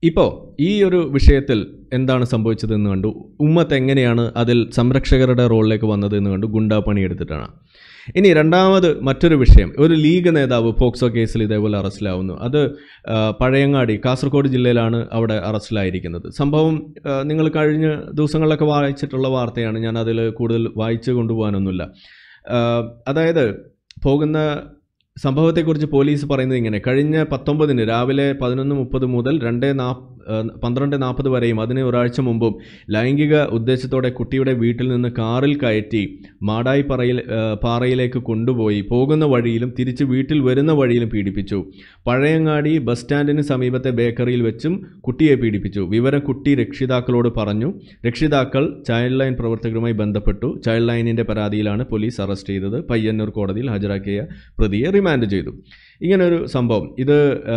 ഇപ്പോൾ ഈ ഒരു വിഷയത്തിൽ എന്താണ് സംഭവിച്ചതെന്ന് കണ്ടു ഉമ്മത്ത് എങ്ങനെയാണ് അതിൽ സംരക്ഷകരുടെ റോളിലേക്ക് വന്നത് എന്ന് കണ്ടു ഗുണ്ടാ പണിയെടുത്തിട്ടാണ് ഇനി രണ്ടാമത് മറ്റൊരു വിഷയം ഒരു ലീഗ് നേതാവ് പോക്സോ കേസിൽ ഇതേപോലെ അറസ്റ്റിലാവുന്നു അത് ആ, പഴയങ്ങാടി കാസർഗോഡ് ജില്ലയിലാണ് അവിടെ അറസ്റ്റിലായിരിക്കുന്നത് സംഭവം ആ, നിങ്ങൾ കഴിഞ്ഞ ദിവസങ്ങളിലൊക്കെ വായിച്ചിട്ടുള്ള വാർത്തയാണ് ഞാൻ അതിൽ കൂടുതൽ വായിച്ചു കൊണ്ടുപോകാനൊന്നുമില്ല ആ, അതായത് പോകുന്ന സംഭവത്തെക്കുറിച്ച് പോലീസ് പറയുന്നത് ഇങ്ങനെ കഴിഞ്ഞ പത്തൊമ്പതിന് രാവിലെ പതിനൊന്ന് മുപ്പത് മുതൽ രണ്ട് നാ പന്ത്രണ്ട് നാൽപ്പത് വരെയും അതിന് ഒരാഴ്ച മുമ്പും ലൈംഗിക ഉദ്ദേശത്തോടെ കുട്ടിയുടെ വീട്ടിൽ നിന്ന് കാറിൽ കയറ്റി മാടായി പറയിൽ ആ, പാറയിലേക്ക് കൊണ്ടുപോയി പോകുന്ന വഴിയിലും തിരിച്ച് വീട്ടിൽ വരുന്ന വഴിയിലും പീഡിപ്പിച്ചു പഴയങ്ങാടി ബസ് സ്റ്റാൻഡിന് സമീപത്തെ ബേക്കറിയിൽ വെച്ചും കുട്ടിയെ പീഡിപ്പിച്ചു വിവരം കുട്ടി രക്ഷിതാക്കളോട് പറഞ്ഞു രക്ഷിതാക്കൾ ചൈൽഡ് ലൈൻ പ്രവർത്തകരുമായി ബന്ധപ്പെട്ടു ചൈൽഡ് ലൈനിൻ്റെ പരാതിയിലാണ് പോലീസ് അറസ്റ്റ് ചെയ്തത് പയ്യന്നൂർ കോടതിയിൽ ഹാജരാക്കിയ പ്രതിയെ റിമാൻഡ് ചെയ്തു ഇങ്ങനൊരു സംഭവം ഇത് ആ,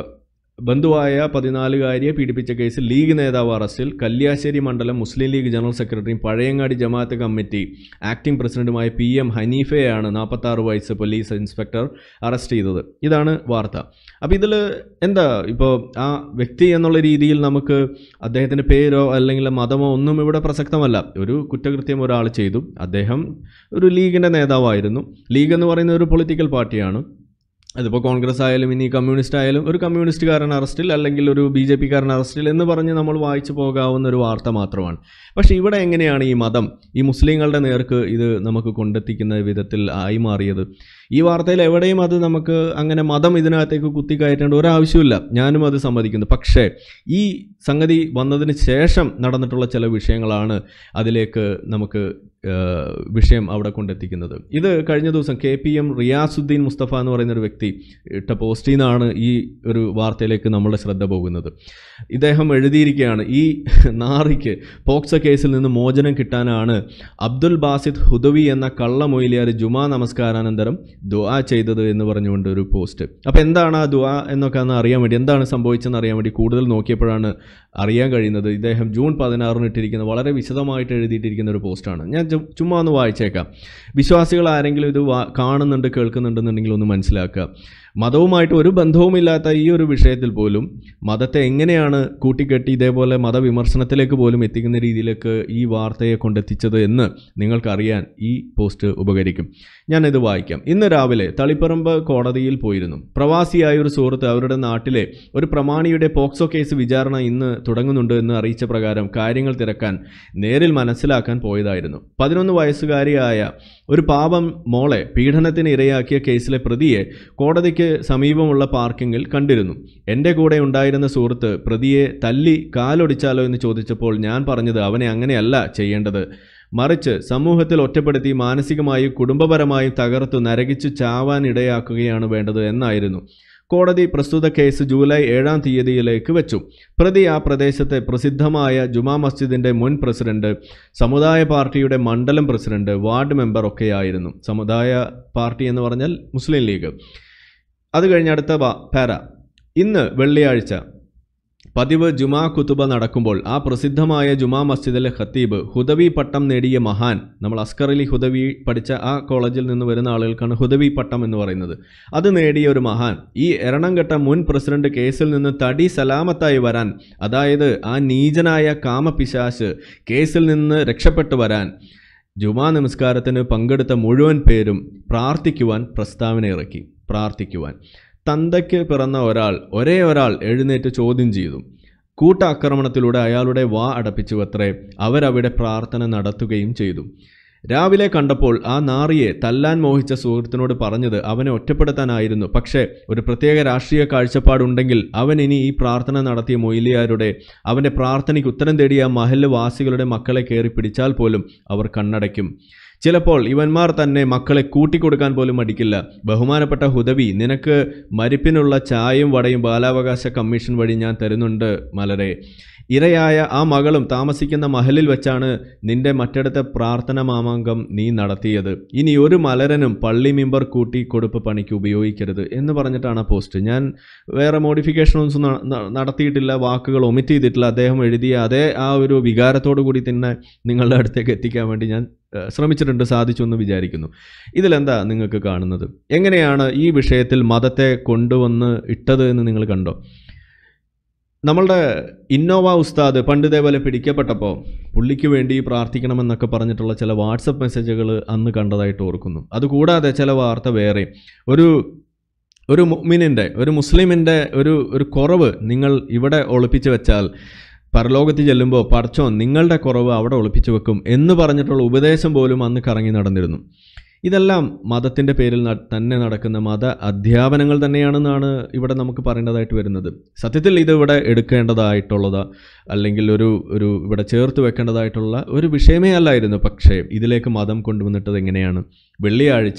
ബന്ധുവായ പതിനാലുകാരിയെ പീഡിപ്പിച്ച കേസിൽ ലീഗ് നേതാവ് അറസ്റ്റിൽ കല്യാശ്ശേരി മണ്ഡലം മുസ്ലിം ലീഗ് ജനറൽ സെക്രട്ടറിയും പഴയങ്ങാടി ജമാഅത്ത് കമ്മിറ്റി ആക്ടിംഗ് പ്രസിഡന്റുമായ പി എം ഹനീഫയെയാണ് നാൽപ്പത്താറ് വയസ്സ് പോലീസ് ഇൻസ്പെക്ടർ അറസ്റ്റ് ചെയ്തത് ഇതാണ് വാർത്ത അപ്പോൾ ഇതിൽ എന്താ ഇപ്പോൾ ആ വ്യക്തി എന്നുള്ള രീതിയിൽ നമുക്ക് അദ്ദേഹത്തിൻ്റെ പേരോ അല്ലെങ്കിൽ മതമോ ഒന്നും ഇവിടെ പ്രസക്തമല്ല ഒരു കുറ്റകൃത്യം ഒരാൾ ചെയ്തു അദ്ദേഹം ഒരു ലീഗിൻ്റെ നേതാവായിരുന്നു ലീഗ് എന്ന് പറയുന്ന ഒരു പൊളിറ്റിക്കൽ പാർട്ടിയാണ് അതിപ്പോൾ കോൺഗ്രസ് ആയാലും ഇനി കമ്മ്യൂണിസ്റ്റ് ആയാലും ഒരു കമ്മ്യൂണിസ്റ്റുകാരൻ അറസ്റ്റിൽ അല്ലെങ്കിൽ ഒരു ബി ജെ പിക്കാരൻ അറസ്റ്റിൽ എന്ന് പറഞ്ഞ് നമ്മൾ വായിച്ചു പോകാവുന്ന ഒരു വാർത്ത മാത്രമാണ് പക്ഷേ ഇവിടെ എങ്ങനെയാണ് ഈ മതം ഈ മുസ്ലിങ്ങളുടെ നേർക്ക് ഇത് നമുക്ക് കൊണ്ടെത്തിക്കുന്ന വിധത്തിൽ ആയി മാറിയത് ഈ വാർത്തയിൽ എവിടെയും അത് നമുക്ക് അങ്ങനെ മതം ഇതിനകത്തേക്ക് കുത്തിക്കയറ്റേണ്ട ഒരാവശ്യമില്ല ഞാനും അത് സമ്മതിക്കുന്നു പക്ഷേ ഈ സംഗതി വന്നതിന് ശേഷം നടന്നിട്ടുള്ള ചില വിഷയങ്ങളാണ് അതിലേക്ക് നമുക്ക് ഏഹ്, വിഷയം അവിടെ കൊണ്ടെത്തിക്കുന്നത് ഇത് കഴിഞ്ഞ ദിവസം K P M Riyasuddin Musthafa എന്ന് പറയുന്ന ഒരു വ്യക്തി ഇട്ട പോസ്റ്റിൽ നിന്നാണ് ഈ ഒരു വാർത്തയിലേക്ക് നമ്മുടെ ശ്രദ്ധ പോകുന്നത് ഇദ്ദേഹം എഴുതിയിരിക്കുകയാണ് ഈ നാറിക്ക് പോക്സോ കേസിൽ നിന്ന് മോചനം കിട്ടാനാണ് അബ്ദുൽ ബാസിദ് ഹുദവി എന്ന കള്ള മൊയിലിയാർ ജുമാ നമസ്കാരാനന്തരം ദുആ ചെയ്തത് എന്ന് പറഞ്ഞുകൊണ്ട് ഒരു പോസ്റ്റ് അപ്പോൾ എന്താണ് ആ ദുആ എന്നൊക്കെ ഒന്ന് അറിയാൻ വേണ്ടി എന്താണ് സംഭവിച്ചതെന്ന് അറിയാൻ വേണ്ടി കൂടുതൽ നോക്കിയപ്പോഴാണ് അറിയാൻ കഴിയുന്നത് ഇദ്ദേഹം ജൂൺ പതിനാറിന് ഇട്ടിരിക്കുന്ന വളരെ വിശദമായിട്ട് എഴുതിയിട്ടിരിക്കുന്ന ഒരു പോസ്റ്റാണ് ഞാൻ ചു- ചുമ്മാ ഒന്ന് വായിച്ചേക്കാം വിശ്വാസികൾ ആരെങ്കിലും ഇത് വാ- കാണുന്നുണ്ട് കേൾക്കുന്നുണ്ടെന്നുണ്ടെങ്കിൽ ഒന്ന് മനസ്സിലാക്കുക മതവുമായിട്ട് ഒരു ബന്ധവുമില്ലാത്ത ഈ ഒരു വിഷയത്തിൽ പോലും മതത്തെ എങ്ങനെയാണ് കൂട്ടിക്കെട്ടി ഇതേപോലെ മതവിമർശനത്തിലേക്ക് പോലും എത്തിക്കുന്ന രീതിയിലേക്ക് ഈ വാർത്തയെ കൊണ്ടെത്തിച്ചത് എന്ന് നിങ്ങൾക്കറിയാൻ ഈ പോസ്റ്റ് ഉപകരിക്കും ഞാനിത് വായിക്കാം ഇന്ന് രാവിലെ തളിപ്പറമ്പ് കോടതിയിൽ പോയിരുന്നു പ്രവാസിയായ ഒരു സുഹൃത്ത് അവരുടെ നാട്ടിലെ ഒരു പ്രമാണിയുടെ പോക്സോ കേസ് വിചാരണ ഇന്ന് തുടങ്ങുന്നുണ്ട് എന്ന് അറിയിച്ച പ്രകാരം കാര്യങ്ങൾ തിരക്കാൻ നേരിൽ മനസ്സിലാക്കാൻ പോയതായിരുന്നു പതിനൊന്ന് വയസ്സുകാരിയായ ഒരു പാപം മോളെ പീഡനത്തിന് ഇരയാക്കിയ കേസിലെ പ്രതിയെ കോടതിക്ക് സമീപമുള്ള പാർക്കിങ്ങിൽ കണ്ടിരുന്നു എൻ്റെ കൂടെ ഉണ്ടായിരുന്ന സുഹൃത്ത് പ്രതിയെ തല്ലി കാലൊടിച്ചാലോ എന്ന് ചോദിച്ചപ്പോൾ ഞാൻ പറഞ്ഞത് അവനെ അങ്ങനെയല്ല ചെയ്യേണ്ടത് മറിച്ച് സമൂഹത്തിൽ ഒറ്റപ്പെടുത്തി മാനസികമായും കുടുംബപരമായും തകർത്തു നരകിച്ചു ചാവാൻ ഇടയാക്കുകയാണ് വേണ്ടത് എന്നായിരുന്നു കോടതി പ്രസ്തുത കേസ് ജൂലൈ ഏഴാം തീയതിയിലേക്ക് വെച്ചു പ്രതി ആ പ്രദേശത്തെ പ്രസിദ്ധമായ ജുമാ മസ്ജിദിന്റെ മുൻ പ്രസിഡന്റ് സമുദായ പാർട്ടിയുടെ മണ്ഡലം പ്രസിഡന്റ് വാർഡ് മെമ്പർ ഒക്കെയായിരുന്നു സമുദായ പാർട്ടി എന്ന് പറഞ്ഞാൽ മുസ്ലിം ലീഗ് അത് കഴിഞ്ഞ് അടുത്ത വാ- പാര ഇന്ന് വെള്ളിയാഴ്ച പതിവ് ജുമാ കുത്തുബ നടക്കുമ്പോൾ ആ പ്രസിദ്ധമായ ജുമാ മസ്ജിദിലെ ഖത്തീബ് ഹുദവി പട്ടം നേടിയ മഹാൻ നമ്മൾ അസ്കർ അലി ഹുദവി പഠിച്ച ആ കോളേജിൽ നിന്ന് വരുന്ന ആളുകൾക്കാണ് ഹുദവി പട്ടം എന്ന് പറയുന്നത് അത് നേടിയ ഒരു മഹാൻ ഈ എറണംകെട്ട മുൻ പ്രസിഡന്റ് കേസിൽ നിന്ന് തടി സലാമത്തായി വരാൻ അതായത് ആ നീചനായ കാമപിശാശ് കേസിൽ നിന്ന് രക്ഷപ്പെട്ടു വരാൻ ജുമാ നമസ്കാരത്തിന് പങ്കെടുത്ത മുഴുവൻ പേരും പ്രാർത്ഥിക്കുവാൻ പ്രസ്താവന ഇറക്കി പ്രാർത്ഥിക്കുവാൻ തന്തയ്ക്ക് പിറന്ന ഒരാൾ ഒരേ ഒരാൾ എഴുന്നേറ്റ് ചോദ്യം ചെയ്തു കൂട്ടാക്രമണത്തിലൂടെ അയാളുടെ വാ അടപ്പിച്ചുവത്രേ അവരവിടെ പ്രാർത്ഥന നടത്തുകയും ചെയ്തു രാവിലെ കണ്ടപ്പോൾ ആ നാറിയെ തല്ലാൻ മോഹിച്ച സുഹൃത്തിനോട് പറഞ്ഞത് അവനെ ഒറ്റപ്പെടുത്താനായിരുന്നു പക്ഷേ ഒരു പ്രത്യേക രാഷ്ട്രീയ കാഴ്ചപ്പാടുണ്ടെങ്കിൽ അവൻ ഇനി ഈ പ്രാർത്ഥന നടത്തിയ മൊയിലിയാരുടെ അവൻ്റെ പ്രാർത്ഥനയ്ക്ക് ഉത്തരം തേടിയ ആ മഹല്ല് വാസികളുടെ മക്കളെ കയറി പിടിച്ചാൽ പോലും അവർ കണ്ണടയ്ക്കും ചിലപ്പോൾ ഇവന്മാർ തന്നെ മക്കളെ കൂട്ടിക്കൊടുക്കാൻ പോലും മടിക്കില്ല ബഹുമാനപ്പെട്ട ഹുദവി നിനക്ക് മരിപ്പിനുള്ള ചായയും വടയും ബാലാവകാശ കമ്മീഷൻ വഴി ഞാൻ തരുന്നുണ്ട് മലരെ ഇരയായ ആ മകളും താമസിക്കുന്ന മഹലിൽ വെച്ചാണ് നിന്റെ മറ്റടുത്ത പ്രാർത്ഥന മാമാങ്കം നീ നടത്തിയത് ഇനി ഒരു മലരനും പള്ളി മെമ്പർ കൂട്ടി കൊടുപ്പ് പണിക്ക് ഉപയോഗിക്കരുത് എന്ന് പറഞ്ഞിട്ടാണ് ആ പോസ്റ്റ് ഞാൻ വേറെ മോഡിഫിക്കേഷനൊന്നും ന- ന- നടത്തിയിട്ടില്ല വാക്കുകൾ ഒമിറ്റ് ചെയ്തിട്ടില്ല അദ്ദേഹം എഴുതിയ അതേ ആ ഒരു വികാരത്തോടു കൂടി തന്നെ നിങ്ങളുടെ അടുത്തേക്ക് എത്തിക്കാൻ വേണ്ടി ഞാൻ ഏഹ്, ശ്രമിച്ചിട്ടുണ്ട് സാധിച്ചു എന്ന് വിചാരിക്കുന്നു ഇതിലെന്താ നിങ്ങൾക്ക് കാണുന്നത് എങ്ങനെയാണ് ഈ വിഷയത്തിൽ മതത്തെ കൊണ്ടുവന്ന് ഇട്ടത് എന്ന് നിങ്ങൾ കണ്ടോ നമ്മളുടെ ഇന്നോവ ഉസ്താദ് പണ്ട് ഇതേപോലെ പിടിക്കപ്പെട്ടപ്പോൾ പുള്ളിക്ക് വേണ്ടി പ്രാർത്ഥിക്കണമെന്നൊക്കെ പറഞ്ഞിട്ടുള്ള ചില വാട്സപ്പ് മെസ്സേജുകൾ അന്ന് കണ്ടതായിട്ട് ഓർക്കുന്നു അതുകൂടാതെ ചില വാർത്ത വേറെ ഒരു ഒരു മുഅ്മിനിൻ്റെ ഒരു മുസ്ലിമിൻ്റെ ഒരു ഒരു കുറവ് നിങ്ങൾ ഇവിടെ ഒളിപ്പിച്ച് വെച്ചാൽ പരലോകത്ത് ചെല്ലുമ്പോൾ പടച്ചോൻ നിങ്ങളുടെ കുറവ് അവിടെ ഒളിപ്പിച്ചു വെക്കും എന്ന് പറഞ്ഞിട്ടുള്ള ഉപദേശം പോലും അന്ന് കറങ്ങി നടന്നിരുന്നു ഇതെല്ലാം മതത്തിൻ്റെ പേരിൽ ന- തന്നെ നടക്കുന്ന മത അധ്യാപനങ്ങൾ തന്നെയാണെന്നാണ് ഇവിടെ നമുക്ക് പറയേണ്ടതായിട്ട് വരുന്നത് സത്യത്തിൽ ഇത് ഇവിടെ എടുക്കേണ്ടതായിട്ടുള്ളത് അല്ലെങ്കിൽ ഒരു ഒരു ഇവിടെ ചേർത്ത് വെക്കേണ്ടതായിട്ടുള്ള ഒരു വിഷയമേ അല്ലായിരുന്നു പക്ഷേ ഇതിലേക്ക് മതം കൊണ്ടുവന്നിട്ടത് എങ്ങനെയാണ് വെള്ളിയാഴ്ച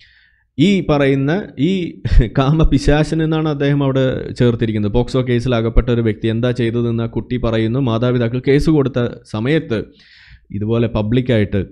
ഈ പറയുന്ന ഈ കാമപിശാശൻ എന്നാണ് അദ്ദേഹം അവിടെ ചേർത്തിരിക്കുന്നത് പോക്സോ കേസിൽ അകപ്പെട്ട ഒരു വ്യക്തി എന്താ ചെയ്തതെന്ന് ആ കുട്ടി പറയുന്നു മാതാപിതാക്കൾ കേസ് കൊടുത്ത സമയത്ത് ഇതുപോലെ പബ്ലിക്കായിട്ട്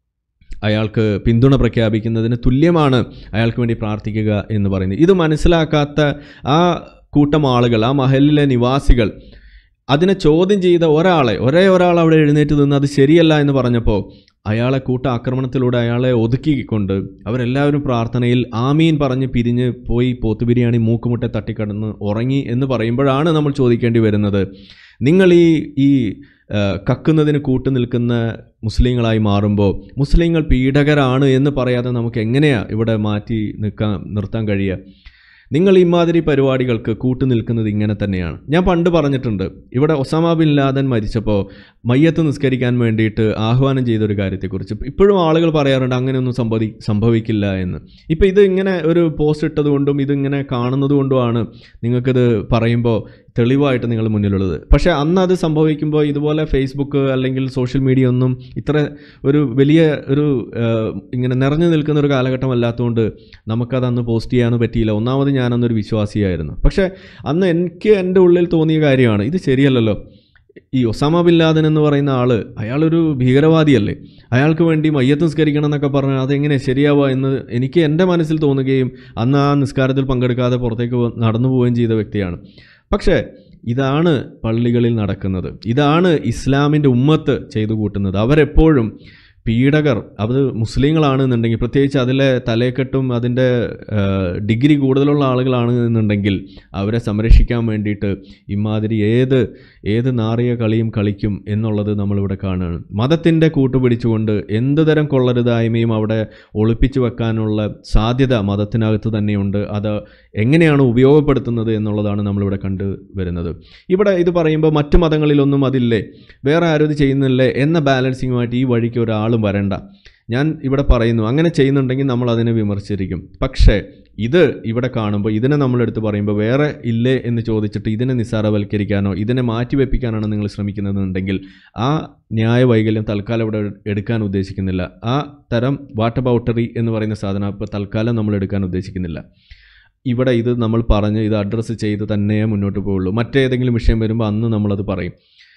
അയാൾക്ക് പിന്തുണ പ്രഖ്യാപിക്കുന്നതിന് തുല്യമാണ് അയാൾക്ക് വേണ്ടി പ്രാർത്ഥിക്കുക എന്ന് പറയുന്നത് ഇത് മനസ്സിലാക്കാത്ത ആ കൂട്ടം ആളുകൾ ആ മഹലിലെ നിവാസികൾ അതിനെ ചോദ്യം ചെയ്ത ഒരാളെ ഒരേ ഒരാൾ അവിടെ എഴുന്നേറ്റ് നിന്ന് അത് ശരിയല്ല എന്ന് പറഞ്ഞപ്പോൾ അയാളെ കൂട്ട ആക്രമണത്തിലൂടെ അയാളെ ഒതുക്കിക്കൊണ്ട് അവരെല്ലാവരും പ്രാർത്ഥനയിൽ ആമീൻ പറഞ്ഞ് പിരിഞ്ഞ് പോയി പോത്ത് ബിരിയാണി മൂക്കുമുട്ടെ തട്ടിക്കടന്ന് ഉറങ്ങി എന്ന് പറയുമ്പോഴാണ് നമ്മൾ ചോദിക്കേണ്ടി വരുന്നത് നിങ്ങൾ ഈ ഈ ആ, കക്കുന്നതിന് കൂട്ടു നിൽക്കുന്ന മുസ്ലിങ്ങളായി മാറുമ്പോൾ മുസ്ലിങ്ങൾ പീഡകരാണ് എന്ന് പറയാതെ നമുക്ക് എങ്ങനെയാ ഇവിടെ മാറ്റി നിൽക്കാൻ നിർത്താൻ കഴിയുക നിങ്ങൾ ഇമാതിരി പരിപാടികൾക്ക് കൂട്ടു നിൽക്കുന്നത് ഇങ്ങനെ തന്നെയാണ് ഞാൻ പണ്ട് പറഞ്ഞിട്ടുണ്ട് ഇവിടെ ഒസാമ ബിൻ ലാദൻ മരിച്ചപ്പോൾ മയ്യത്ത് നിസ്കരിക്കാൻ വേണ്ടിയിട്ട് ആഹ്വാനം ചെയ്തൊരു കാര്യത്തെക്കുറിച്ച് ഇപ്പോഴും ആളുകൾ പറയാറുണ്ട് അങ്ങനെയൊന്നും സംഭവി സംഭവിക്കില്ല എന്ന് ഇപ്പം ഇത് ഇങ്ങനെ ഒരു പോസ്റ്റ് ഇട്ടത് കൊണ്ടും ഇതിങ്ങനെ കാണുന്നത് കൊണ്ടുമാണ് നിങ്ങൾക്കിത് പറയുമ്പോൾ തെളിവായിട്ട് നിങ്ങൾ മുന്നിലുള്ളത് പക്ഷേ അന്ന് അത് സംഭവിക്കുമ്പോൾ ഇതുപോലെ ഫേസ്ബുക്ക് അല്ലെങ്കിൽ സോഷ്യൽ മീഡിയ ഒന്നും ഇത്ര ഒരു വലിയ ഒരു ആ, ഇങ്ങനെ നിറഞ്ഞു നിൽക്കുന്ന ഒരു കാലഘട്ടം അല്ലാത്തതുകൊണ്ട് നമുക്കത് അന്ന് പോസ്റ്റ് ചെയ്യാനോ പറ്റിയില്ല ഒന്നാമത് ഞാനന്നൊരു വിശ്വാസിയായിരുന്നു പക്ഷേ അന്ന് എനിക്ക് എൻ്റെ ഉള്ളിൽ തോന്നിയ കാര്യമാണ് ഇത് ശരിയല്ലല്ലോ ഈ ഒസാമ ബിൻ ലാദൻ എന്ന് പറയുന്ന ആള് അയാളൊരു ഭീകരവാദിയല്ലേ അയാൾക്ക് വേണ്ടി മയ്യത്ത് നിസ്കരിക്കണം എന്നൊക്കെ പറഞ്ഞാൽ അതെങ്ങനെ ശരിയാവുക എന്ന് എനിക്ക് എൻ്റെ മനസ്സിൽ തോന്നുകയും അന്ന് ആ നിസ്കാരത്തിൽ പങ്കെടുക്കാതെ പുറത്തേക്ക് പോ- നടന്നു പോവുകയും ചെയ്ത വ്യക്തിയാണ് പക്ഷേ ഇതാണ് പള്ളികളിൽ നടക്കുന്നത് ഇതാണ് ഇസ്ലാമിൻ്റെ ഉമ്മത്ത് ചെയ്തു കൂട്ടുന്നത് അവരെപ്പോഴും പീഡകർ അത് മുസ്ലിങ്ങളാണ് എന്നുണ്ടെങ്കിൽ പ്രത്യേകിച്ച് അതിലെ തലേക്കെട്ടും അതിൻ്റെ ആ, ഡിഗ്രി കൂടുതലുള്ള ആളുകളാണ് എന്നുണ്ടെങ്കിൽ അവരെ സംരക്ഷിക്കാൻ വേണ്ടിയിട്ട് ഇമാതിരി ഏത് ഏത് നാറിയ കളിയും കളിക്കും എന്നുള്ളത് നമ്മളിവിടെ കാണുകയാണ് മതത്തിൻ്റെ കൂട്ടുപിടിച്ചുകൊണ്ട് എന്ത് തരം കൊള്ളരുതായ്മയും അവിടെ ഒളിപ്പിച്ചു വെക്കാനുള്ള സാധ്യത മതത്തിനകത്ത് തന്നെയുണ്ട് അത് എങ്ങനെയാണ് ഉപയോഗപ്പെടുത്തുന്നത് എന്നുള്ളതാണ് നമ്മളിവിടെ കണ്ടു വരുന്നത് ഇവിടെ ഇത് പറയുമ്പോൾ മറ്റു മതങ്ങളിലൊന്നും അതില്ലേ വേറെ ആരും ഇത് ചെയ്യുന്നില്ലേ എന്ന ബാലൻസിങ്ങുമായിട്ട് ഈ വഴിക്ക് ഒരാളും വരണ്ട ഞാൻ ഇവിടെ പറയുന്നു അങ്ങനെ ചെയ്യുന്നുണ്ടെങ്കിൽ നമ്മൾ അതിനെ വിമർശിച്ചിരിക്കും പക്ഷേ ഇത് ഇവിടെ കാണുമ്പോൾ ഇതിനെ നമ്മളെടുത്ത് പറയുമ്പോൾ വേറെ ഇല്ലേ എന്ന് ചോദിച്ചിട്ട് ഇതിനെ നിസ്സാരവൽക്കരിക്കാനോ ഇതിനെ മാറ്റിവെപ്പിക്കാനാണ് നിങ്ങൾ ശ്രമിക്കുന്നതെന്നുണ്ടെങ്കിൽ ആ ന്യായ വൈകല്യം തൽക്കാലം ഇവിടെ എടുക്കാൻ ഉദ്ദേശിക്കുന്നില്ല ആ തരം വാട്ടർ ബൗട്ടറി എന്ന് പറയുന്ന സാധനം ഇപ്പോൾ തൽക്കാലം നമ്മൾ എടുക്കാൻ ഉദ്ദേശിക്കുന്നില്ല ഇവിടെ ഇത് നമ്മൾ പറഞ്ഞ് ഇത് അഡ്രസ്സ് ചെയ്ത് തന്നെ മുന്നോട്ട് പോവുള്ളൂ മറ്റേതെങ്കിലും വിഷയം വരുമ്പോൾ അന്ന് നമ്മളത് പറയും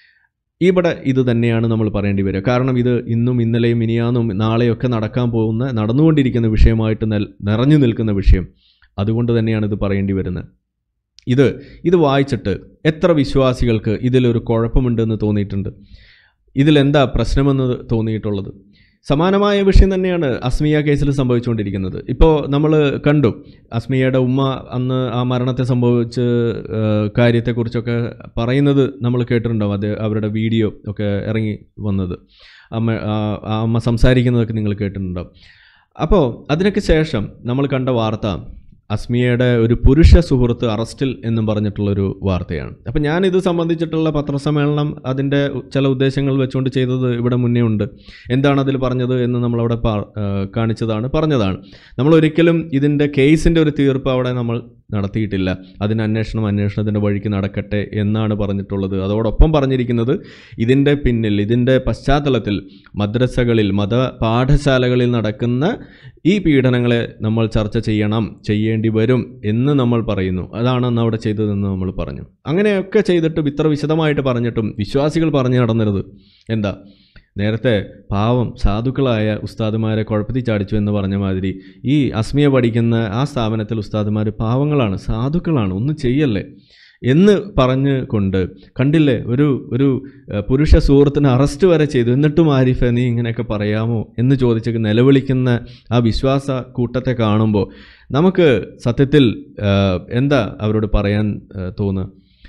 ഇവിടെ ഇത് തന്നെയാണ് നമ്മൾ പറയേണ്ടി വരിക കാരണം ഇത് ഇന്നും ഇന്നലെയും ഇനിയാന്നും നാളെയൊക്കെ നടക്കാൻ പോകുന്ന നടന്നുകൊണ്ടിരിക്കുന്ന വിഷയമായിട്ട് നെൽ നിറഞ്ഞു നിൽക്കുന്ന വിഷയം അതുകൊണ്ട് തന്നെയാണ് ഇത് പറയേണ്ടി വരുന്നത് ഇത് ഇത് വായിച്ചിട്ട് എത്ര വിശ്വാസികൾക്ക് ഇതിലൊരു കുഴപ്പമുണ്ടെന്ന് തോന്നിയിട്ടുണ്ട് ഇതിലെന്താ പ്രശ്നമെന്ന് തോന്നിയിട്ടുള്ളത് സമാനമായ വിഷയം തന്നെയാണ് അസ്മിയ കേസിൽ സംഭവിച്ചുകൊണ്ടിരിക്കുന്നത് ഇപ്പോൾ നമ്മൾ കണ്ടു അസ്മിയയുടെ ഉമ്മ അന്ന് ആ മരണത്തെ സംഭവിച്ച് ആ, കാര്യത്തെക്കുറിച്ചൊക്കെ പറയുന്നത് നമ്മൾ കേട്ടിട്ടുണ്ടാവും അത് അവരുടെ വീഡിയോ ഒക്കെ ഇറങ്ങി വന്നത് അമ്മ ആ ആ അമ്മ സംസാരിക്കുന്നതൊക്കെ നിങ്ങൾ കേട്ടിട്ടുണ്ടാവും അപ്പോൾ അതിനൊക്കെ ശേഷം നമ്മൾ കണ്ട വാർത്ത അസ്മിയയുടെ ഒരു പുരുഷ സുഹൃത്ത് അറസ്റ്റിൽ എന്നും പറഞ്ഞിട്ടുള്ളൊരു വാർത്തയാണ് അപ്പം ഞാൻ ഇത് സംബന്ധിച്ചിട്ടുള്ള പത്രസമ്മേളനം അതിൻ്റെ ചില ഉദ്ദേശങ്ങൾ വെച്ചുകൊണ്ട് ചെയ്തത് ഇവിടെ മുന്നേ ഉണ്ട് എന്താണ് അതിൽ പറഞ്ഞത് എന്ന് നമ്മളവിടെ പ- ആ, കാണിച്ചതാണ് പറഞ്ഞതാണ് നമ്മൾ ഒരിക്കലും ഇതിൻ്റെ കേസിൻ്റെ ഒരു തീർപ്പ് അവിടെ നമ്മൾ നടത്തിയിട്ടില്ല അതിന് അന്വേഷണം അന്വേഷണത്തിൻ്റെ വഴിക്ക് നടക്കട്ടെ എന്നാണ് പറഞ്ഞിട്ടുള്ളത് അതോടൊപ്പം പറഞ്ഞിരിക്കുന്നത് ഇതിൻ്റെ പിന്നിൽ ഇതിൻ്റെ പശ്ചാത്തലത്തിൽ മദ്രസകളിൽ മത പാഠശാലകളിൽ നടക്കുന്ന ഈ പീഡനങ്ങളെ നമ്മൾ ചർച്ച ചെയ്യണം ചെയ്യേണ്ടി വരും എന്ന് നമ്മൾ പറയുന്നു അതാണ് അന്ന് അവിടെ ചെയ്തതെന്ന് നമ്മൾ പറഞ്ഞു അങ്ങനെയൊക്കെ ചെയ്തിട്ടും ഇത്ര വിശദമായിട്ട് പറഞ്ഞിട്ടും വിശ്വാസികൾ പറഞ്ഞു നടന്നരുത് എന്താ നേരത്തെ പാവം സാധുക്കളായ ഉസ്താദുമാരെ കുഴപ്പത്തിൽ ചാടിച്ചു എന്ന് പറഞ്ഞ മാതിരി ഈ അസ്മിയ പഠിക്കുന്ന ആ സ്ഥാപനത്തിൽ ഉസ്താദുമാർ പാവങ്ങളാണ് സാധുക്കളാണ് ഒന്നും ചെയ്യല്ലേ എന്ന് പറഞ്ഞ് കൊണ്ട് കണ്ടില്ലേ ഒരു ഒരു ഏഹ്, പുരുഷ സുഹൃത്തിനെ അറസ്റ്റ് വരെ ചെയ്തു എന്നിട്ടും ആരിഫെ നീ ഇങ്ങനെയൊക്കെ പറയാമോ എന്ന് ചോദിച്ച് നിലവിളിക്കുന്ന ആ വിശ്വാസ കൂട്ടത്തെ കാണുമ്പോൾ നമുക്ക് സത്യത്തിൽ ഏഹ്, എന്താ അവരോട് പറയാൻ ഏഹ്, തോന്നുക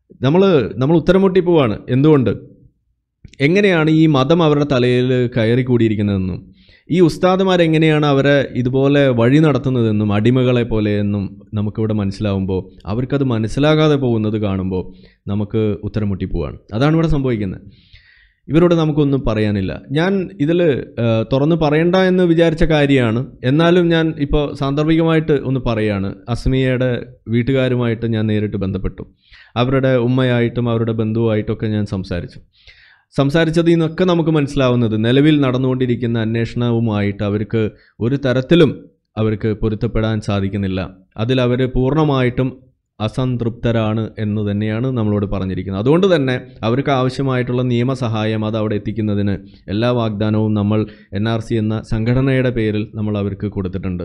നമ്മൾ നമ്മൾ ഉത്തരം മുട്ടി പോവാണ് എന്തുകൊണ്ട് എങ്ങനെയാണ് ഈ മതം അവരുടെ തലയിൽ കയറി കൂടിയിരിക്കുന്നതെന്നും ഈ ഉസ്താദുമാർ എങ്ങനെയാണ് അവരെ ഇതുപോലെ വഴി നടത്തുന്നതെന്നും അടിമകളെ പോലെയെന്നും നമുക്കിവിടെ മനസ്സിലാവുമ്പോൾ അവർക്കത് മനസ്സിലാകാതെ പോകുന്നത് കാണുമ്പോൾ നമുക്ക് ഉത്തരം മുട്ടി പോവാണ് അതാണ് ഇവിടെ സംഭവിക്കുന്നത് ഇവരോട് നമുക്കൊന്നും പറയാനില്ല ഞാൻ ഇതിൽ തുറന്ന് പറയണ്ട എന്ന് വിചാരിച്ച കാര്യമാണ് എന്നാലും ഞാൻ ഇപ്പോൾ സാന്ദർഭികമായിട്ട് ഒന്ന് പറയാണ് അസ്മിയയുടെ വീട്ടുകാരുമായിട്ട് ഞാൻ നേരിട്ട് ബന്ധപ്പെട്ടു അവരുടെ ഉമ്മയായിട്ടും അവരുടെ ബന്ധുവായിട്ടൊക്കെ ഞാൻ സംസാരിച്ചു സംസാരിച്ചതിൽ നിന്നൊക്കെ നമുക്ക് മനസ്സിലാവുന്നത് നിലവിൽ നടന്നുകൊണ്ടിരിക്കുന്ന അന്വേഷണവുമായിട്ട് അവർക്ക് ഒരു തരത്തിലും അവർക്ക് പൊരുത്തപ്പെടാൻ സാധിക്കുന്നില്ല അതിൽ അവർ പൂർണ്ണമായിട്ടും അസംതൃപ്തരാണ് എന്ന് തന്നെയാണ് നമ്മളോട് പറഞ്ഞിരിക്കുന്നത് അതുകൊണ്ട് തന്നെ അവർക്ക് ആവശ്യമായിട്ടുള്ള നിയമസഹായം അത് അവിടെ എത്തിക്കുന്നതിന് എല്ലാ വാഗ്ദാനവും നമ്മൾ എൻ ആർ സി എന്ന സംഘടനയുടെ പേരിൽ നമ്മൾ അവർക്ക് കൊടുത്തിട്ടുണ്ട്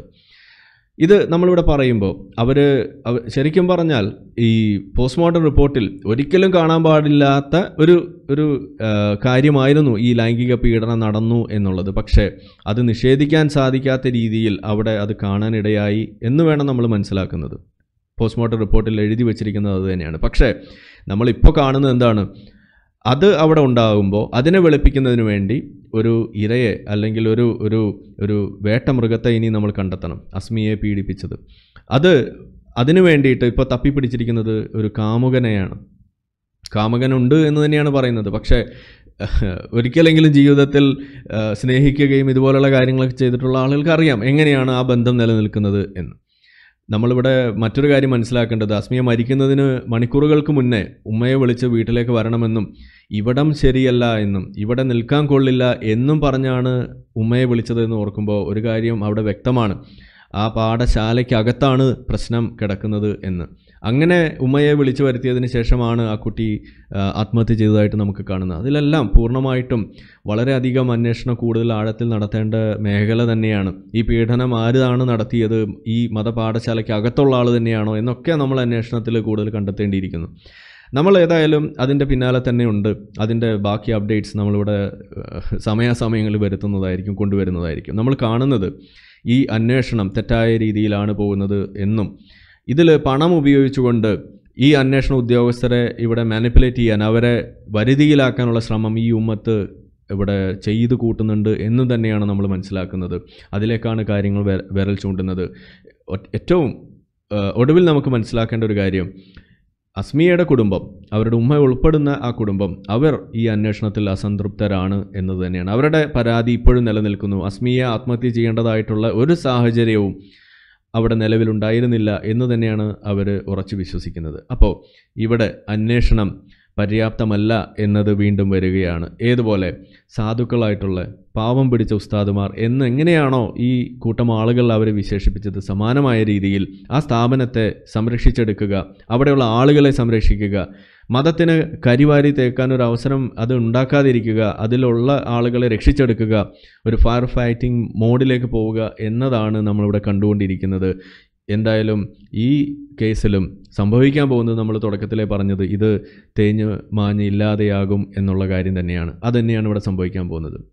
ഇത് നമ്മളിവിടെ പറയുമ്പോൾ അവർ ശരിക്കും പറഞ്ഞാൽ ഈ പോസ്റ്റ്മോർട്ടം റിപ്പോർട്ടിൽ ഒരിക്കലും കാണാൻ പാടില്ലാത്ത ഒരു ഒരു ആ, കാര്യമായിരുന്നു ഈ ലൈംഗിക പീഡനം നടന്നു എന്നുള്ളത് പക്ഷേ അത് നിഷേധിക്കാൻ സാധിക്കാത്ത രീതിയിൽ അവിടെ അത് കാണാനിടയായി എന്ന് വേണം നമ്മൾ മനസ്സിലാക്കുന്നത് പോസ്റ്റ്മോർട്ടം റിപ്പോർട്ടിൽ എഴുതി വച്ചിരിക്കുന്നത് അത് തന്നെയാണ് പക്ഷേ നമ്മളിപ്പോൾ കാണുന്നത് എന്താണ് അത് അവിടെ ഉണ്ടാകുമ്പോൾ അതിനെ വെളുപ്പിക്കുന്നതിന് വേണ്ടി ഒരു ഇരയെ അല്ലെങ്കിൽ ഒരു ഒരു ഒരു വേട്ടമൃഗത്തെ ഇനി നമ്മൾ കണ്ടെത്തണം അസ്മിയെ പീഡിപ്പിച്ചത് അത് അതിനു വേണ്ടിയിട്ട് ഇപ്പോൾ തപ്പിപ്പിടിച്ചിരിക്കുന്നത് ഒരു കാമുകനെയാണ് കാമുകനുണ്ട് എന്ന് തന്നെയാണ് പറയുന്നത് പക്ഷേ ഒരിക്കലെങ്കിലും ജീവിതത്തിൽ ആ, സ്നേഹിക്കുകയും ഇതുപോലുള്ള കാര്യങ്ങളൊക്കെ ചെയ്തിട്ടുള്ള ആളുകൾക്ക് അറിയാം എങ്ങനെയാണ് ആ ബന്ധം നിലനിൽക്കുന്നത് എന്ന് നമ്മളിവിടെ മറ്റൊരു കാര്യം മനസ്സിലാക്കേണ്ടത് അസ്മിയ മരിക്കുന്നതിന് മണിക്കൂറുകൾക്ക് മുന്നേ ഉമ്മയെ വിളിച്ച് വീട്ടിലേക്ക് വരണമെന്നും ഇവിടം ശരിയല്ല എന്നും ഇവിടെ നിൽക്കാൻ കൊള്ളില്ല എന്നും പറഞ്ഞാണ് ഉമ്മയെ വിളിച്ചതെന്ന് ഓർക്കുമ്പോൾ ഒരു കാര്യം അവിടെ വ്യക്തമാണ് ആ പാഠശാലയ്ക്കകത്താണ് പ്രശ്നം കിടക്കുന്നത് എന്ന് അങ്ങനെ ഉമ്മയെ വിളിച്ചു വരുത്തിയതിന് ശേഷമാണ് ആ കുട്ടി ആ, ആത്മഹത്യ ചെയ്തതായിട്ട് നമുക്ക് കാണുന്നത് അതിലെല്ലാം പൂർണ്ണമായിട്ടും വളരെയധികം അന്വേഷണം കൂടുതൽ ആഴത്തിൽ നടത്തേണ്ട മേഖല തന്നെയാണ് ഈ പീഡനം ആരാണ് നടത്തിയത് ഈ മതപാഠശാലയ്ക്ക് അകത്തുള്ള ആൾ തന്നെയാണോ എന്നൊക്കെ നമ്മൾ അന്വേഷണത്തിൽ കൂടുതൽ കണ്ടെത്തേണ്ടിയിരിക്കുന്നു നമ്മൾ ഏതായാലും അതിൻ്റെ പിന്നാലെ തന്നെ ഉണ്ട് അതിൻ്റെ ബാക്കി അപ്ഡേറ്റ്സ് നമ്മളിവിടെ ഏഹ്, സമയാസമയങ്ങളിൽ വരുത്തുന്നതായിരിക്കും കൊണ്ടുവരുന്നതായിരിക്കും നമ്മൾ കാണുന്നത് ഈ അന്വേഷണം തെറ്റായ രീതിയിലാണ് പോകുന്നത് എന്നും ഇതിൽ പണം ഉപയോഗിച്ചുകൊണ്ട് ഈ അന്വേഷണ ഉദ്യോഗസ്ഥരെ ഇവിടെ മാനിപ്പുലേറ്റ് ചെയ്യാൻ അവരെ വരുതിയിലാക്കാനുള്ള ശ്രമം ഈ ഉമ്മത്ത് ഇവിടെ ചെയ്തു കൂട്ടുന്നുണ്ട് എന്ന് തന്നെയാണ് നമ്മൾ മനസ്സിലാക്കുന്നത് അതിലേക്കാണ് കാര്യങ്ങൾ വെ- വിരൽ ചൂണ്ടുന്നത് ഒ- ഏറ്റവും ആ, ഒടുവിൽ നമുക്ക് മനസ്സിലാക്കേണ്ട ഒരു കാര്യം അസ്മിയയുടെ കുടുംബം അവരുടെ ഉമ്മ ഉൾപ്പെടുന്ന ആ കുടുംബം അവർ ഈ അന്വേഷണത്തിൽ അസംതൃപ്തരാണ് എന്നത് തന്നെയാണ് അവരുടെ പരാതി ഇപ്പോഴും നിലനിൽക്കുന്നു അസ്മിയെ ആത്മഹത്യ ചെയ്യേണ്ടതായിട്ടുള്ള ഒരു സാഹചര്യവും അവിടെ നിലവിലുണ്ടായിരുന്നില്ല എന്ന് തന്നെയാണ് അവർ ഉറച്ചു വിശ്വസിക്കുന്നത് അപ്പോൾ ഇവിടെ അന്വേഷണം പര്യാപ്തമല്ല എന്നത് വീണ്ടും വരികയാണ് ഏതുപോലെ സാധുക്കളായിട്ടുള്ള പാവം പിടിച്ച ഉസ്താദുമാർ എന്ന് എങ്ങനെയാണോ ഈ കൂട്ടം ആളുകൾ അവരെ വിശേഷിപ്പിച്ചത് സമാനമായ രീതിയിൽ ആ സ്ഥാപനത്തെ സംരക്ഷിച്ചെടുക്കുക അവിടെയുള്ള ആളുകളെ സംരക്ഷിക്കുക മതത്തിന് കരിവാരി തേക്കാൻ ഒരു അവസരം അത് ഉണ്ടാക്കാതിരിക്കുക അതിലുള്ള ആളുകളെ രക്ഷിച്ചെടുക്കുക ഒരു ഫയർ ഫൈറ്റിംഗ് മോഡിലേക്ക് പോവുക എന്നതാണ് നമ്മളിവിടെ കണ്ടുകൊണ്ടിരിക്കുന്നത് എന്തായാലും ഈ കേസിലും സംഭവിക്കാൻ പോകുന്നത് നമ്മൾ തുടക്കത്തിലേ പറഞ്ഞത് ഇത് തേഞ്ഞ് മാഞ്ഞ് ഇല്ലാതെയാകും എന്നുള്ള കാര്യം തന്നെയാണ് അത് തന്നെയാണ് ഇവിടെ സംഭവിക്കാൻ പോകുന്നത്